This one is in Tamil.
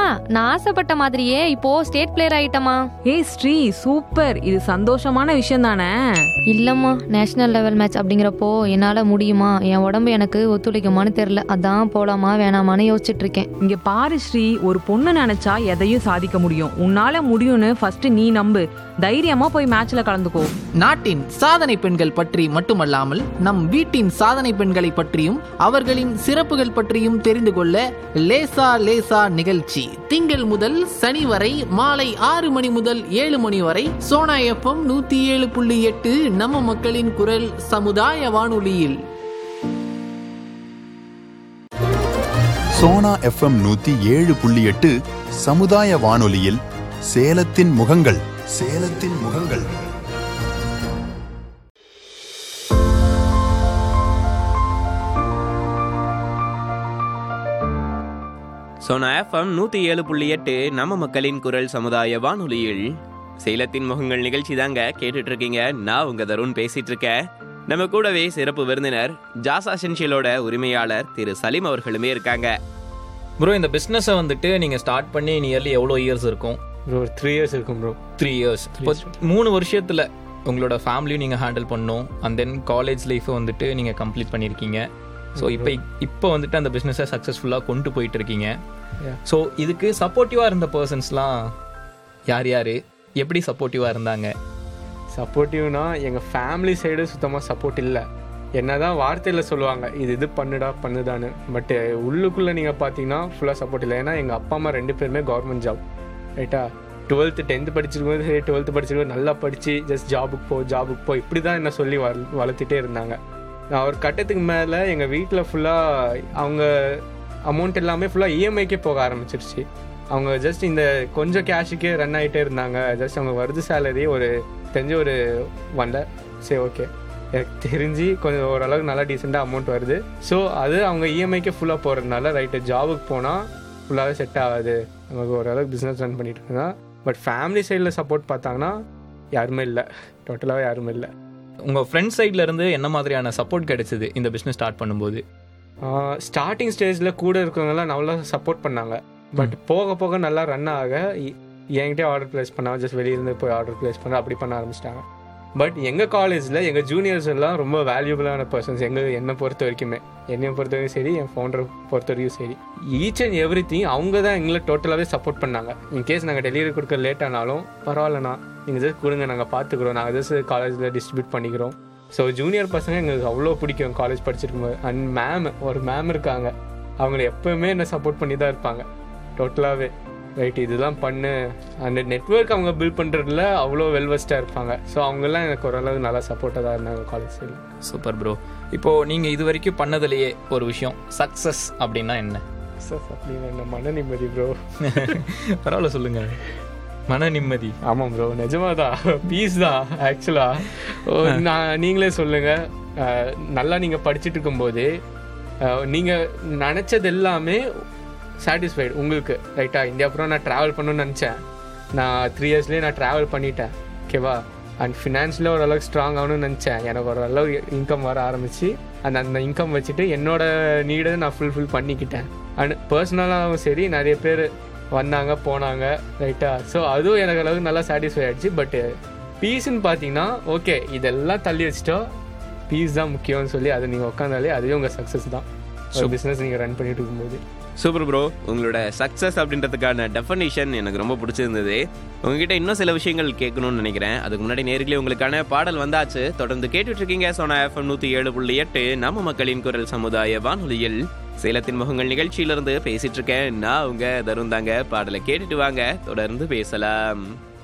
நான் ஆசைப்பட்ட மாதிரியே இப்போ ஸ்டேட் பிளேயர் ஆயிட்டமா ஏய் ஸ்ரீ சூப்பர் இது சந்தோஷமான விஷயம் தானே இல்லம்மா நேஷனல் லெவல் மேட்ச் அப்படிங்கிறப்போ என்னால முடியுமா என் உடம்பு எனக்கு ஒத்துழைக்குமான்னு தெரியல அதான் போலாமா வேணாமான்னு யோசிச்சுட்டு இருக்கேன் இங்க பாரு ஸ்ரீ ஒரு பொண்ணு நினைச்சா எதையும் சாதிக்க முடியும் உன்னால முடியும்னு ஃபர்ஸ்ட் நீ நம்பு தைரியமா போய் மேட்ச்ல கலந்துக்கோ நாட்டின் சாதனை பெண்கள் பற்றி மட்டுமல்லாமல் நம் வீட்டின் சாதனை பெண்களை பற்றியும் அவர்களின் சிறப்புகள் பற்றியும் தெரிந்து கொள்ள லேசா லேசா நிகழ்ச்சி திங்கள் முதல் சனி வரை மாலை ஆறு மணி முதல் ஏழு மணி வரை சோனா எஃப்எம் நூத்தி ஏழு புள்ளி எட்டு நம்ம மக்களின் குரல் சமுதாய வானொலியில் சோனா எஃப்எம் நூத்தி ஏழு புள்ளி எட்டு சமுதாய வானொலியில் சேலத்தின் முகங்கள் சேலத்தின் முகங்கள் சோனா எஃப்எம் நூற்றி ஏழு புள்ளி எட்டு நம்ம மக்களின் குரல் சமுதாய வானொலியில் சேலத்தின் முகங்கள் நிகழ்ச்சி தாங்க கேட்டுட்டு இருக்கீங்க நான் உங்க தருண் பேசிட்டு இருக்கேன் நம்ம கூடவே சிறப்பு விருந்தினர் ஜாஸ் அசென்ஷியலோட உரிமையாளர் திரு சலீம் அவர்களுமே இருக்காங்க ப்ரோ இந்த பிஸ்னஸை வந்துட்டு நீங்கள் ஸ்டார்ட் பண்ணி நியர்லி எவ்வளோ இயர்ஸ் இருக்கும் ப்ரோ ஒரு த்ரீ இயர்ஸ் இருக்கும் ப்ரோ த்ரீ இயர்ஸ் இப்போ மூணு வருஷத்தில் உங்களோட ஃபேமிலியும் நீங்கள் ஹேண்டில் பண்ணணும் அண்ட் தென் காலேஜ் லைஃப்பை வந்துட்டு நீங்கள் கம்ப்ளீட் பண்ணியிருக்கீங்க ஸோ இப்போ இப்போ வந்துட்டு அந்த பிஸ்னஸை சக்ஸஸ்ஃபுல்லாக கொண்டு போயிட்டு இருக்கீங்க Yeah. ஸோ இதுக்கு சப்போர்ட்டிவாக இருந்த பர்சன்ஸ்லாம் யார் யார் எப்படி சப்போர்ட்டிவாக இருந்தாங்க சப்போர்ட்டிவ்னா எங்கள் ஃபேமிலி சைடு சுத்தமாக சப்போர்ட் இல்லை என்னதான் வார்த்தையில் சொல்லுவாங்க இது இது பண்ணுடா பண்ணுதான்னு பட்டு உள்ளுக்குள்ளே நீங்கள் பார்த்தீங்கன்னா ஃபுல்லாக சப்போர்ட் இல்லை ஏன்னா எங்கள் அப்பா அம்மா ரெண்டு பேருமே கவர்மெண்ட் ஜாப் ரைட்டா டுவெல்த்து டென்த்து படிச்சிருக்கும்போது சரி டுவெல்த்து படிச்சிருக்கும் நல்லா படித்து ஜஸ்ட் ஜாபுக்கு போ ஜாபுக்கு போ இப்படி தான் என்ன சொல்லி வள வளர்த்துட்டே இருந்தாங்க நான் ஒரு கட்டத்துக்கு மேலே எங்கள் வீட்டில் ஃபுல்லாக அவங்க அமௌண்ட் எல்லாமே ஃபுல்லாக இஎம்ஐக்கே போக ஆரம்பிச்சிருச்சு அவங்க ஜஸ்ட் இந்த கொஞ்சம் கேஷுக்கே ரன் ஆகிட்டே இருந்தாங்க ஜஸ்ட் அவங்க வருது சேலரி ஒரு தெரிஞ்ச ஒரு ஒன்ல சரி ஓகே எனக்கு தெரிஞ்சு கொஞ்சம் ஓரளவுக்கு நல்லா டீசெண்டாக அமௌண்ட் வருது ஸோ அது அவங்க இஎம்ஐக்கே ஃபுல்லாக போகிறதுனால ரைட்டு ஜாபுக்கு போனால் ஃபுல்லாகவே செட் ஆகாது நமக்கு ஓரளவுக்கு பிஸ்னஸ் ரன் பண்ணிட்டு இருக்கோம் பட் ஃபேமிலி சைடில் சப்போர்ட் பார்த்தாங்கன்னா யாருமே இல்லை டோட்டலாகவே யாருமே இல்லை உங்கள் ஃப்ரெண்ட் சைடில் இருந்து என்ன மாதிரியான சப்போர்ட் கிடைச்சது இந்த பிஸ்னஸ் ஸ்டார்ட் பண்ணும்போது ஸ்டார்டிங் ஸ்டேஜில் கூட இருக்கவங்கலாம் நல்லா சப்போர்ட் பண்ணாங்க பட் போக போக நல்லா ரன் ஆக இ- என்கிட்டே ஆர்டர் ப்ளேஸ் பண்ணாங்க ஜஸ்ட் வெளியிருந்து போய் ஆர்டர் ப்ளேஸ் பண்ண அப்படி பண்ண ஆரம்பிச்சிட்டாங்க பட் எங்கள் காலேஜில் எங்கள் ஜூனியர்ஸ் எல்லாம் ரொம்ப வேல்யூபிளான பர்சன்ஸ் எங்கள் என்னை பொறுத்த வரைக்குமே என்னைய பொறுத்த வரைக்கும் சரி என் ஃபவுண்டரை பொறுத்த வரைக்கும் சரி ஈச் அண்ட் எவ்ரி திங் அவங்க தான் எங்களை டோட்டலாகவே சப்போர்ட் பண்ணாங்க இன்கேஸ் நாங்கள் டெலிவரி கொடுக்க லேட் ஆனாலும் பரவாயில்லண்ணா நீங்கள் ஜஸ்ட் கொடுங்க நாங்கள் பார்த்துக்குறோம் நாங்கள் ஜஸ்ட் காலேஜில் டிஸ்ட்ரிபியூட் பண்ணிக்கிறோம் ஸோ ஜூனியர் பசங்க எங்களுக்கு அவ்வளோ பிடிக்கும் காலேஜ் படிச்சிருக்கும் போது அண்ட் மேம் ஒரு மேம் இருக்காங்க அவங்கள எப்பவுமே என்ன சப்போர்ட் பண்ணி தான் இருப்பாங்க டோட்டலாகவே ரைட் இதெல்லாம் பண்ணு அந்த நெட்வொர்க் அவங்க பில்ட் பண்ணுறதுல அவ்வளோ வெல்வெஸ்ட்டாக இருப்பாங்க ஸோ அவங்கெல்லாம் எனக்கு ஓரளவு நல்லா சப்போர்ட்டாக தான் இருந்தாங்க காலேஜ் சைடில் சூப்பர் ப்ரோ இப்போ நீங்கள் இது வரைக்கும் பண்ணதுலேயே ஒரு விஷயம் சக்ஸஸ் அப்படின்னா என்ன சஸ் அப்படின்னு என்ன மன நிம்மதி ப்ரோ பரவாயில்ல சொல்லுங்க மன நிம்மதி ஆமாம் ப்ரோ நிஜமாதான் பீஸ் தான் ஆக்சுவலாக நான் நீங்களே சொல்லுங்க அஹ், நல்லா நீங்கள் படிச்சுட்டு இருக்கும்போது அஹ், நீங்கள் நினச்சது எல்லாமே சாட்டிஸ்ஃபைடு உங்களுக்கு ரைட்டா இந்தியா அப்புறம் நான் ட்ராவல் பண்ணணும்னு நினச்சேன் நான் த்ரீ இயர்ஸ்லேயே நான் ட்ராவல் பண்ணிட்டேன் ஓகேவா அண்ட் ஃபினான்ஷியலாக ஓரளவுக்கு ஸ்ட்ராங் ஆகணும்னு நினச்சேன் எனக்கு ஓரளவு இன்கம் வர ஆரம்பிச்சு அந்த அந்த இன்கம் வச்சுட்டு என்னோட நீடை நான் ஃபுல்ஃபில் பண்ணிக்கிட்டேன் அண்ட் பர்சனலாகவும் சரி நிறைய பேர் வந்தாங்க போனாங்க ரைட்டா ஸோ அதுவும் எனக்கு அளவுக்கு நல்லா சாட்டிஸ்ஃபை ஆயிடுச்சு பட்டு பீஸ்ன்னு பார்த்தீங்கன்னா ஓகே இதெல்லாம் தள்ளி வச்சுட்டோ பீஸ் தான் முக்கியம்னு சொல்லி அதை நீங்கள் உட்காந்தாலே அதுவே உங்கள் சக்ஸஸ் தான் ஒரு பிஸ்னஸ் நீங்கள் ரன் பண்ணிட்டு இருக்கும்போது சூப்பர் ப்ரோ உங்களோட சக்ஸஸ் அப்படின்றதுக்கான டெஃபனிஷன் எனக்கு ரொம்ப பிடிச்சிருந்தது உங்ககிட்ட இன்னும் சில விஷயங்கள் கேட்கணும்னு நினைக்கிறேன் அதுக்கு முன்னாடி நேர்களே உங்களுக்கான பாடல் வந்தாச்சு தொடர்ந்து கேட்டுட்டு இருக்கீங்க சோனா எஃப்எம் நூற்றி ஏழு புள்ளி எட்டு நம்ம மக்களின் குரல் சமுதாய வானொலியில் சேலத்தின் முகங்கள் நிகழ்ச்சியிலிருந்து பேசிட்டு இருக்கேன் நான் உங்க தருந்தாங்க பாடலை கேட்டுட்டு வாங்க தொடர்ந்து பேசலாம்